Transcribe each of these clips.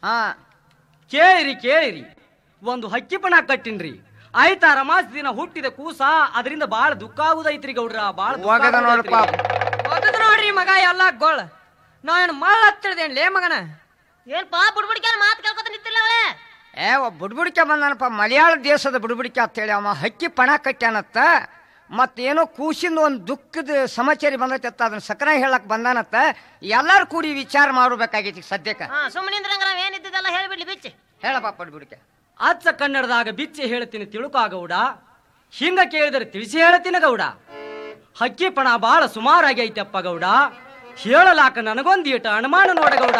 ಹಾ ಕೇಳಿರಿ ಕೇಳಿರಿ ಒಂದು ಹಕ್ಕಿಪಣ ಕಟ್ಟಿನ್ರಿ ಆಯ್ತಾರ ಮಾಸ ದಿನ ಹುಟ್ಟಿದ ಕೂಸ ಅದರಿಂದ ಬಾಳ ದುಃಖ ಆಗುದೈತ್ರಿ ಗೌಡ್ರ ಬಾಳ ದುಃಖ ಒಗದ ನೋಡಪ್ಪ ಆಗುದೈತ್ರಿ. ಒಗದ್ ನೋಡ್ರಿ ಮಗ ಎಲ್ಲ ಗೋಳ್ ನಾವೇನು ಮಳ್ಳ ಹತ್ತಿಳ್ದೇನ್ ಲೇ ಮಗನ ಏನ್ಪಾ ಬುಡ್ಬುಡ್ಕ್ಯಾನ ಮಾತು ಕೇಳ್ಕೊತ ನಿಂತಿರ್ಲವಳೆ ಏ ಒಬ್ಬ ಬುಡ್ಬುಡಿಕೆ ಬಂದಾನಪ್ಪ ಮಲಯಾಳ ದೇಶದ ಬುಡ್ಬುಡಿಕೆ ಅಂತೇಳಿ ಅವ ಹಕ್ಕಿ ಪಣ ಕಟ್ಯಾನತ್ತ ಮತ್ತೇನೋ ಕೂಸಿಂದ ಒಂದು ದುಃಖದ ಸಮಾಚಾರಿ ಬಂದೈತತ್ತ ಅದನ್ನ ಸಕರ ಹೇಳಕ್ ಬಂದಾನತ್ತ ಎಲ್ಲಾರು ಕೂಡಿ ವಿಚಾರ ಮಾಡಬೇಕಾಗೈತಿ ಸದ್ಯಕ್ಕೆ ಹಾ ಸುಮ್ಮನಿಂದ್ರಂಗ ನಾವ್ ಏನಿದ್ದಲ್ಲ ಹೇಳ್ಬಿಡ್ಲಿ ಬಿಚ್ಚಿ ಹೇಳಪ್ಪ ಬುಡ್ಬುಡಿಕೆ ಅಚ್ಚ ಕನ್ನಡದಾಗ ಬಿಚ್ಚಿ ಹೇಳ್ತೀನಿ ತಿಳುಕಾ ಗೌಡ ಹಿಂಗ ಕೇಳಿದರೆ ತಿಳಿಸಿ ಹೇಳ್ತೀನಿ ಗೌಡ ಹಕ್ಕಿ ಪಣ ಬಾಳ ಸುಮಾರಾಗಿ ಐತಪ್ಪ ಗೌಡ ಹೇಳಲಾಕ ನನಗೊಂದೀಟ ಅನುಮಾನ ನೋಡ ಗೌಡ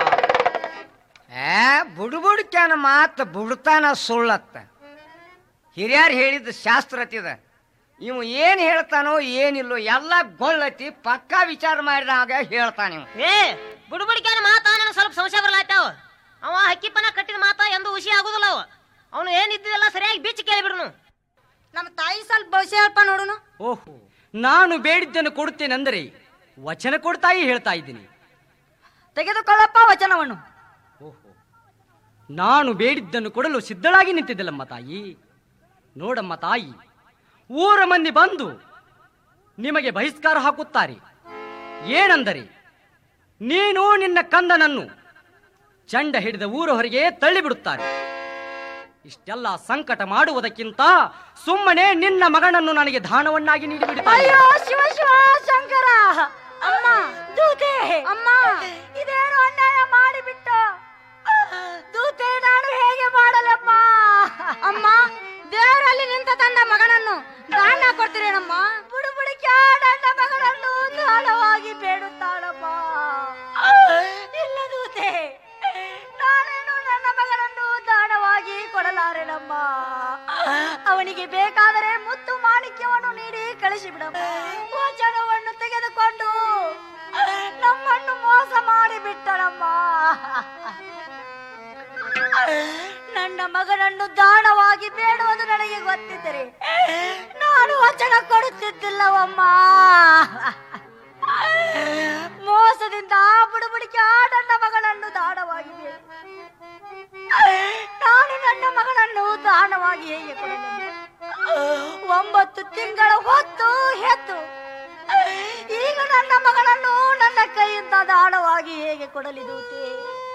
ಏ ಬುಡ್ಬುಡಿಕ್ಯಾನ ಮಾತು ಬುಡ್ತಾನ ಸುಳ್ಳತ್ತ ಹಿರಿಯರು ಹೇಳಿದ ಶಾಸ್ತ್ರ ಅತಿದ ಇವು ಏನು ಹೇಳ್ತಾನೋ ಏನಿಲ್ಲೋ ಎಲ್ಲ ಗೊಳ್ಳತಿ ಪಕ್ಕಾ ವಿಚಾರ ಮಾಡಿದಾಗ ಹೇಳ್ತಾನೆ ಇವ ಏ ಬುಡ್ಬುಡ್ಕ್ಯಾನ ಮಾತಾ ನನಗೆ ಸ್ವಲ್ಪ ಸಂಶಯ ಬರ್ಲಾಯ್ತಾವ ಅವ ಹಕ್ಕಿಪ್ಪನ ಕಟ್ಟಿದ ಮಾತಾ ಎಂದು ಹುಷಿ ಆಗುದಿಲ್ಲ ಅವ ಅವನು ಏನಿದ್ದಿದ್ದೆಲ್ಲ ಸರಿಯಾಗಿ ಬಿಚ್ಚಿ ಕೇಳಿಬಿಡ್ನು ನಮ್ಮ ತಾಯಿ ಸ್ವಲ್ಪ ಭವಿಷ್ಯ ಹೇಳ್ಪ ನೋಡುನು ಓಹೋ ನಾನು ಬೇಡಿದ್ದನ್ನು ಕೊಡುತ್ತೇನೆಂದರೆ ವಚನ ಕೊಡ್ತಾಯಿ ಹೇಳ್ತಾ ಇದ್ದೀನಿ ತೆಗೆದುಕೊಳ್ಳಪ್ಪ ವಚನವನ್ನು ಓಹೋ ನಾನು ಬೇಡಿದ್ದನ್ನು ಕೊಡಲು ಸಿದ್ಧಳಾಗಿ ನಿಂತಿದ್ದಲ್ಲಮ್ಮ ತಾಯಿ ನೋಡಮ್ಮ ತಾಯಿ ಊರ ಮಂದಿ ಬಂದು ನಿಮಗೆ ಬಹಿಷ್ಕಾರ ಹಾಕುತ್ತಾರೆ ಏನೆಂದರೆ ನೀನು ನಿನ್ನ ಕಂದನನ್ನು ಚಂಡ ಹಿಡಿದ ಊರ ಹೊರಗೆ ತಳ್ಳಿಬಿಡುತ್ತಾರೆ ಇಷ್ಟೆಲ್ಲ ಸಂಕಟ ಮಾಡುವುದಕ್ಕಿಂತ ಸುಮ್ಮನೆ ನಿನ್ನ ಮಗನನ್ನು ನನಗೆ ದಾನವನ್ನಾಗಿ ನೀಡಿಬಿಡುತ್ತಾರೆ ಅಯ್ಯೋ ಶಿವ ಶಿವ ಶಂಕರ ಅಮ್ಮ ದೂತೆ ಅಮ್ಮ ಇದೇನು ಅನ್ಯಾಯ ಮಾಡಿಬಿಟ್ಟ ದೂತೆ ನಾನು ಹೇಗೆ ಮಾಡಲಮ್ಮ ಅಮ್ಮ ದೇವರಲ್ಲಿ ನಿಂತ ತಂದ ಮಗನನ್ನು ದಾನ ಕೊಡ್ತೀರೇನಮ್ಮ ಬುಡು ಬುಡಿಕೆ ನನ್ನ ಮಗನನ್ನು ದಾನವಾಗಿ ಬೇಡುತ್ತಾಳಮ್ಮ ಇಲ್ಲ ದೂತೆ ನಾನೇನು ನನ್ನ ಮಗನನ್ನು ದಾನವಾಗಿ ಕೊಡಲಾರೆನಮ್ಮ ಅವನಿಗೆ ಬೇಕಾದರೆ ಮುತ್ತು ಮಾಣಿಕ್ಯವನ್ನು ನೀಡಿ ಕಳಿಸಿಬಿಡಮ್ಮ ವಚನವನ್ನು ತೆಗೆದುಕೊಂಡು ನಮ್ಮನ್ನು ಮೋಸ ಮಾಡಿ ಬಿಟ್ಟಳಮ್ಮ ನನ್ನ ಮಗನನ್ನು ದಾನವಾಗಿ ಬೇಡುವುದು ನನಗೆ ಗೊತ್ತಿದ್ದರೆ ನಾನು ವಚನ ಕೊಡುತ್ತಿದ್ದಿಲ್ಲವಮ್ಮ ಮೋಸದಿಂದ ಬುಡುಬುಡಿಕೆ ನನ್ನ ಮಗನನ್ನು ದಾನವಾಗಿ ಬೇಡ ನಾನು ನನ್ನ ಮಗನನ್ನು ದಾನವಾಗಿ ಹೇಗೆ ಕೊಡಲಿ ಒಂಬತ್ತು ತಿಂಗಳ ಹೊತ್ತು ಹೆತ್ತು ಈಗ ನನ್ನ ಮಗನನ್ನು ನನ್ನ ಕೈಯಿಂದ ದಾನವಾಗಿ ಹೇಗೆ ಕೊಡಲಿ ದೂತೆ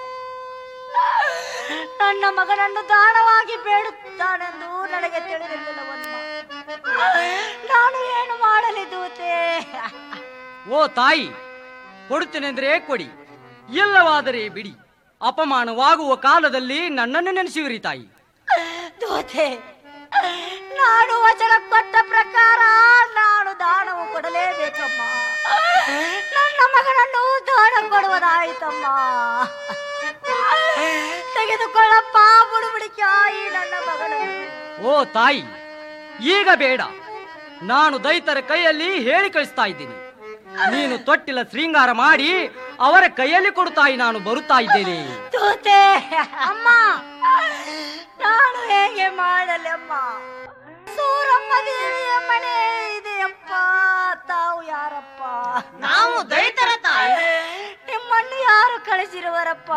ನನ್ನ ಮಗನನ್ನು ದಾನವಾಗಿ ಬೇಡುತ್ತಾನೆಂದು ನನಗೆ ತಿಳಿದಿಲ್ಲವನ್ನ ನಾನು ಏನು ಮಾಡಲಿ ದೂತೆ ಓ ತಾಯಿ ಕೊಡುತ್ತೇನೆಂದ್ರೆ ಕೊಡಿ ಇಲ್ಲವಾದರೆ ಬಿಡಿ ಅಪಮಾನವಾಗುವ ಕಾಲದಲ್ಲಿ ನನ್ನನ್ನು ನೆನೆಸುವಿರಿ ತಾಯಿ ದೂತೆ ನಾನು ವಚನ ಕೊಟ್ಟ ಪ್ರಕಾರ ನಾನು ದಾನವು ಕೊಡಲೇಬೇಕಮ್ಮ ನನ್ನ ಮಗನನ್ನು ದಾನ ಕೊಡುವುದಾಯಿತಮ್ಮ ತೆಗೆದುಕೊಳ್ಳಪ್ಪ ಬುಡುಬುಡಿಕಾಯಿ ನನ್ನ ಮಗನನ್ನು ಓ ತಾಯಿ ಈಗ ಬೇಡ ನಾನು ದೈತರ ಕೈಯಲ್ಲಿ ಹೇಳಿ ಕಳಿಸ್ತಾ ಇದ್ದೀನಿ ನೀನು ತೊಟ್ಟಿಲ ಶೃಂಗಾರ ಮಾಡಿ ಅವರ ಕೈಯಲ್ಲಿ ಕೊಡುತ್ತಾಯಿ ನಾನು ಬರುತ್ತಾ ಇದ್ದೇನೆ ತೂತೆ ಅಮ್ಮ ನಾನು ಹೇಗೆ ಮಾಡಲಮ್ಮ ಸೂರಮ್ಮ ದೇವಿಯ ಮನೆ ಇದೆಯಪ್ಪ ತಾವು ಯಾರಪ್ಪ ನಾವು ದೈತರ ತಾಯಿ ನಿಮ್ಮನ್ನು ಯಾರು ಕಳಿಸಿರುವರಪ್ಪ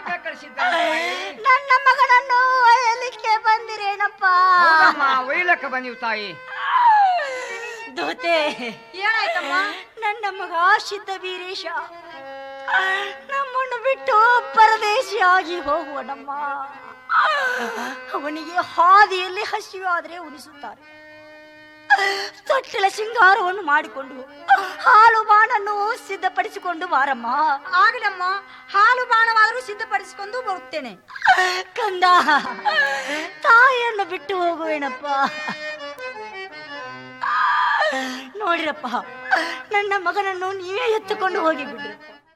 ನನ್ನ ಮಗನನ್ನು ಒಯ್ಯಲಿಕ್ಕೆ ಬಂದಿರೇನಪ್ಪ ಹೌದಮ್ಮ, ಒಯ್ಲಕ್ಕ ಬಂದಿವ್ ತಾಯಿ ದೂತೆ ಏನಾಯ್ತಮ್ಮ ನನ್ನ ಮಗ ಸಿದ್ಧ ವೀರೇಶ ನಮ್ಮನ್ನು ಬಿಟ್ಟು ಪರದೇಶಿಯಾಗಿ ಹೋಗುವನಮ್ಮ ಅವನಿಗೆ ಹಾದಿಯಲ್ಲಿ ಹಸಿವಾದರೆ ಉಣಿಸುತ್ತಾರೆ ತೊಟ್ಟಿಲ ಶೃಂಗಾರವನ್ನು ಮಾಡಿಕೊಂಡು ಹಾಲು ಬಾಣನ್ನು ಸಿದ್ಧಪಡಿಸಿಕೊಂಡು ಬಾರಮ್ಮ ಆಗಲಮ್ಮ ಹಾಲು ಬಾಣವಾದರೂ ಸಿದ್ಧಪಡಿಸಿಕೊಂಡು ಬರುತ್ತೇನೆ ಕಂದ ತಾಯಿಯನ್ನು ಬಿಟ್ಟು ಹೋಗುವೇನಪ್ಪ ನೋಡಿರಪ್ಪ ನನ್ನ ಮಗನನ್ನು ನೀವೇ ಎತ್ತುಕೊಂಡು ಹೋಗಿ ಬಿಡ್ರಿ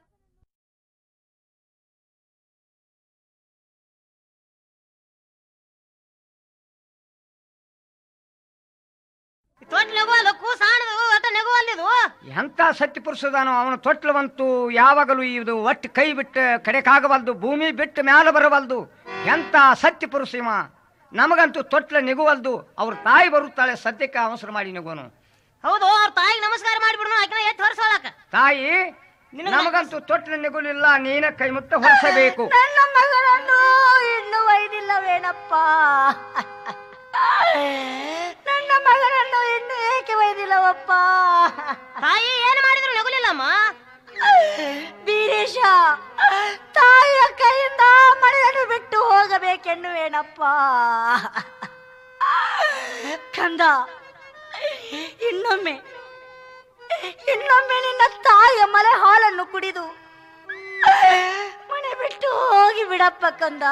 ತೊಟ್ ನೆಗುವಲ್ಲ ಕೂಸ ಆಣದು ಒಟ್ಟ ನೆಗುವಲ್ಲಿದು ಎಂತ ಸತ್ಯ ಪುರುಷದಾನೋ ಅವನ ತೊಟ್ಲವಂತೂ ಯಾವಾಗಲೂ ಇದು ಒಟ್ಟು ಕೈ ಬಿಟ್ಟು ಕಡೆಕಾಗವಲ್ದು ಭೂಮಿ ಬಿಟ್ಟು ಮ್ಯಾಲ ಬರವಲ್ದು ಎಂತ ಸತ್ಯ ಪುರುಷ ಇವ ನಮಗಂತೂ ತೊಟ್ಲ ನಿಗುವಲ್ದು ಅವ್ರ ತಾಯಿ ಬರುತ್ತಾಳೆ ಸದ್ಯಕ್ಕೆ ಅವಸರ ಮಾಡಿ ನಿಗೋನು ಹೌದು ಅವ್ರ ತಾಯಿಗೆ ನಮಸ್ಕಾರ ಮಾಡಿಬಿಡ್ನು ಆಕಿನ ಎತ್ತು ಹೊರಸೋಳಕ ತಾಯಿ ನಮಗಂತೂ ತೊಟ್ಟಿನ ನಿಗುಲಿಲ್ಲ ನೀನ ಕೈ ಮುತ್ತ ಹೊರಿಸಬೇಕು ನನ್ನ ಮಗಳನ್ನು ಇನ್ನು ಒಯ್ದಿಲ್ಲವೇನಪ್ಪ ನನ್ನ ಮಗಳನ್ನು ಇನ್ನು ಏಕೆ ಒಯ್ದಿಲ್ಲವಪ್ಪ ತಾಯಿ ಏನ್ ಮಾಡಿದ್ರು ನಗುಲಿಲ್ಲಮ್ಮ ಬೀರೇಶ ತಾಯಿಯ ಕೈಯಿಂದ ಮಳೆಯನ್ನು ಬಿಟ್ಟು ಹೋಗಬೇಕೆನ್ನುವೇನಪ್ಪ ಕಂದ ಇನ್ನೊಮ್ಮೆ ಇನ್ನೊಮ್ಮೆ ನಿನ್ನ ತಾಯಿಯ ಮಲೆ ಹಾಲನ್ನು ಕುಡಿದು ಮನೆ ಬಿಟ್ಟು ಹೋಗಿ ಬಿಡಪ್ಪ ಕಂದ